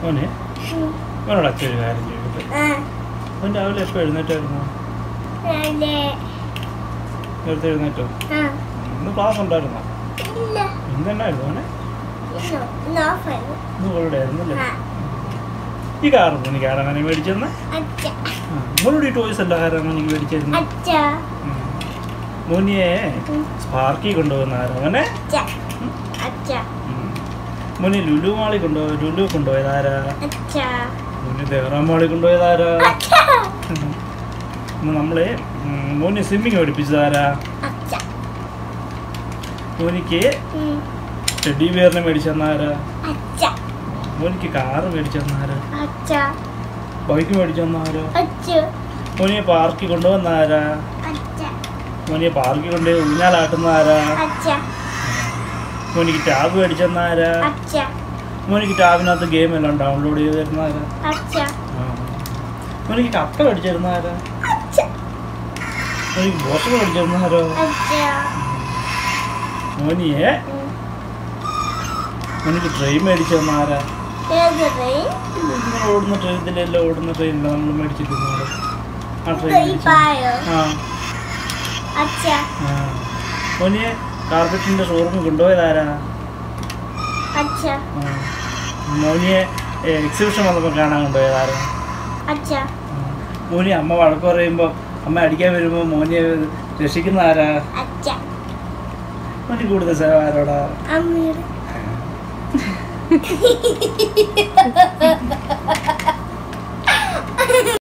മോനെ ഉം. മോനോട് അച്ഛൻ ഒരു കാര്യം ചോദിക്കട്ടെ ആ അവൻ രാവിലെ എപ്പോൾ എഴുന്നേറ്റായിരുന്നു രാവിലെ നേരത്തെ എഴുന്നേറ്റോ ആ ഇന്ന് ക്ലാസ് ഉണ്ടായിരുന്നോ ഇല്ല ഇന്ന് എന്നായിരുന്നു മോനെ ഇന്നോ ഇന്ന് ഓഫായിരുന്നു ഇന്ന് ഹോളിഡേ ആയിരുന്നല്ലേ ആ ഈ കാറ് എനിക്ക് ആരാണ് എനിക്ക് മേടിച്ചെന്ന് അച്ഛ മോനോട് ഈ ടോയ്സ് അല്ല ആരാണ് എനിക്ക് മേടിച്ചിരുന്നത് അച്ഛ മോനിയെ ഉം. സ്പാർക്കി കൊണ്ടുപോകുന്ന ആരാ മോനെ അച്ഛ അച്ഛ ഉം. മോനെ ലുലു മാളിൽ കൊണ്ടുപോയി ലുലു കൊണ്ടുപോയത് ആരാ അച്ഛ മോന് ദേവറാം മാളിൽ കൊണ്ടുപോയത് ആരാ അച്ഛ ഇന്ന് നമ്മളെ ഉം, മോനെ സ്വിമ്മിങ് പഠിപ്പിച്ചത് ആരാ അച്ഛ മോനിക്ക് ഉം. ടെഡി ബിയറിനെ മേടിച്ചെന്ന ആരാ അച്ഛ മോനിക്ക് കാറ് മേടിച്ചെന്ന ആരാ അച്ഛ ബൈക്ക് മേടിച്ചെന്ന ആരാ അച്ഛ മോനിയെ പാർക്കിൽ കൊണ്ടുവന്ന ആരാ അച്ഛ മോനിയെ പാർക്കിൽ കൊണ്ടുപോയി ഊഞ്ഞാലാട്ടുന്ന ആരാ അച്ഛ മോനിക്ക് ടാബ് മേടിച്ചെന്ന ആരാ അച്ഛ മോനിക്ക് ടാബിനകത്ത് ഗെയിം എല്ലാം ഡൗൺലോഡ് ചെയ്ത് തരുന്ന ആരാ അച്ഛ ആ. മോനിക്ക് കപ്പ മേടിച്ചിരുന്ന ആരാ അച്ഛ മോനിക്ക് ബോസ് മേടിച്ചിരുന്ന ആരോ അച്ഛ മോനിയെ ഉം. മോനിക്ക് ട്രെയിൻ മേടിച്ചെന്ന ആരാ ഏത് ട്രെയിൻ ഇങ്ങനെ ഓടുന്ന ട്രെയിൻ ഇതിലെല്ലാം ഓടുന്ന ട്രെയിനില്ല നമ്മൾ മേടിച്ചിരുന്നത് ആ ട്രെയിൻ ഈ മേടിച്ചു പായോ ആ അച്ഛ ആ മോനിയെ കാർപ്പറ്റിൻ്റെ ഷോറൂമിൽ കൊണ്ടുപോയതാരാ അച്ഛ ആ. മോനിയെ എക്സിബിഷൻ വന്നപ്പോൾ കാണാൻ കൊണ്ടുപോയതാരാ അച്ഛ ആ. മോനി അമ്മ വഴക്ക് പറയുമ്പോൾ അമ്മ അടിക്കാൻ വരുമ്പോൾ മോനിയെ രക്ഷിക്കുന്ന ആരാ അച്ഛ മോനി കൂടുതൽ സേവ ആരോടാ അമ്മയുടെ